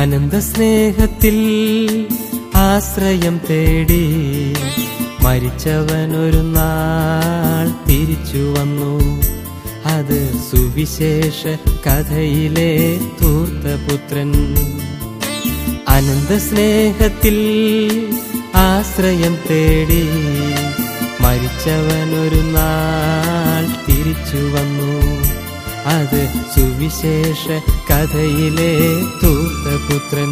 അനന്ത സ്നേഹത്തിൽ ആശ്രയം തേടി മരിച്ചവനൊരു നാൾ തിരിച്ചു വന്നു അത് സുവിശേഷ കഥയിലെ ധൂർത്തപുത്രൻ അനന്ത സ്നേഹത്തിൽ ആശ്രയം തേടി മരിച്ചവനൊരു നാൾ തിരിച്ചു വന്നു അത് സുവിശേഷ കഥയിലെ ധൂർത്തപുത്രൻ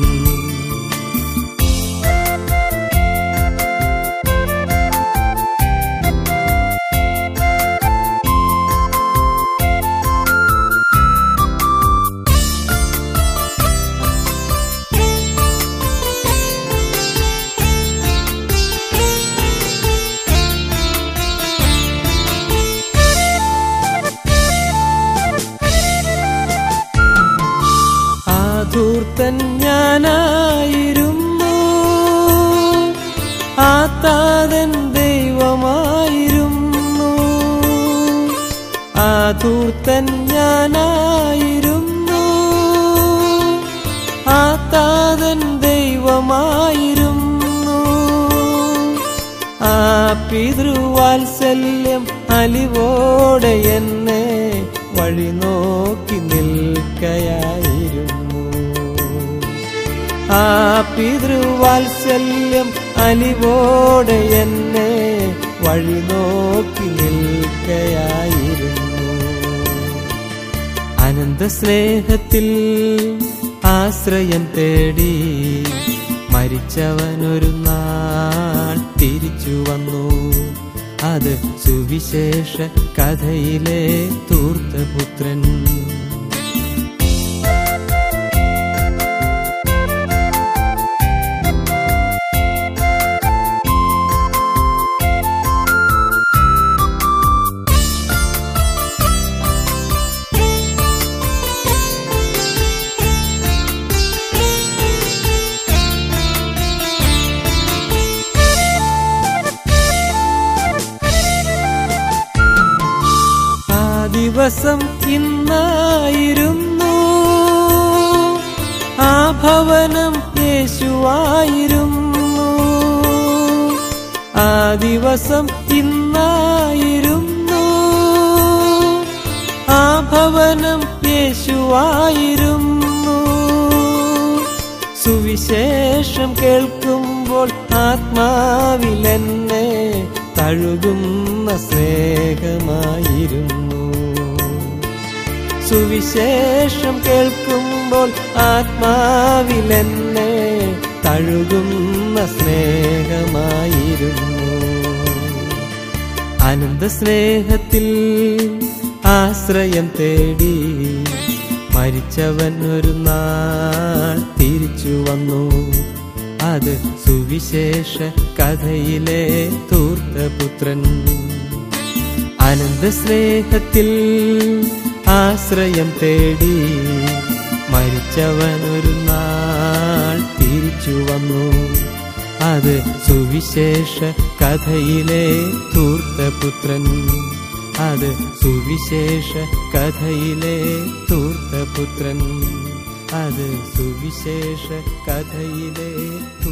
ആ ധൂർത്തൻ ഞാനായിരുന്നു ആ താതൻ ദൈവമായിരുന്നു ആ ധൂർത്തൻ ഞാനായിരുന്നു ആ താതൻ ദൈവമായിരുന്നു ആ പിതൃവാത്സല്യം അലിവോടെ എന്നെ വഴി നോക്കി നിൽക്കയായിരുന്നു ആ പിതൃവാത്സല്യം അലിവോടെ എന്നെ വഴി നോക്കി നിൽക്കയായിരുന്നു അനന്ത സ്നേഹത്തിൽ ആശ്രയം തേടി മരിച്ചവനൊരു നാൾ തിരിച്ചു വന്നു അത് സുവിശേഷ കഥയിലെ തൂർത്തപുത്രൻ ആ ദിവസം ഇന്നായിരുന്നു ആ ഭവനം യേശുവായിരുന്നു ആ ദിവസം ഇന്നായിരുന്നു ആ ഭവനം യേശുവായിരുന്നു സുവിശേഷം കേൾക്കുമ്പോൾ ആത്മാവിലെന്നെ തഴുകുന്ന സ്നേഹമായിരുന്നു സുവിശേഷം കേൾക്കുമ്പോൾ ആത്മാവിലെന്നെ തഴുകുന്ന സ്നേഹമായിരുന്നു അനന്ത സ്നേഹത്തിൽ ആശ്രയം തേടി മരിച്ചവൻ ഒരു നാൾ തിരിച്ചു വന്നു അത് സുവിശേഷ കഥയിലെ തൂർത്തപുത്രൻ അനന്ത സ്നേഹത്തിൽ ആശ്രയം തേടി മരിച്ചവൻ ഒരു നാൾ തിരിച്ചു വന്നു അത് സുവിശേഷ കഥയിലെ ധൂർത്തപുത്രൻ അത് സുവിശേഷ കഥയിലെ ധൂർത്തപുത്രൻ അത് സുവിശേഷ കഥയിലെ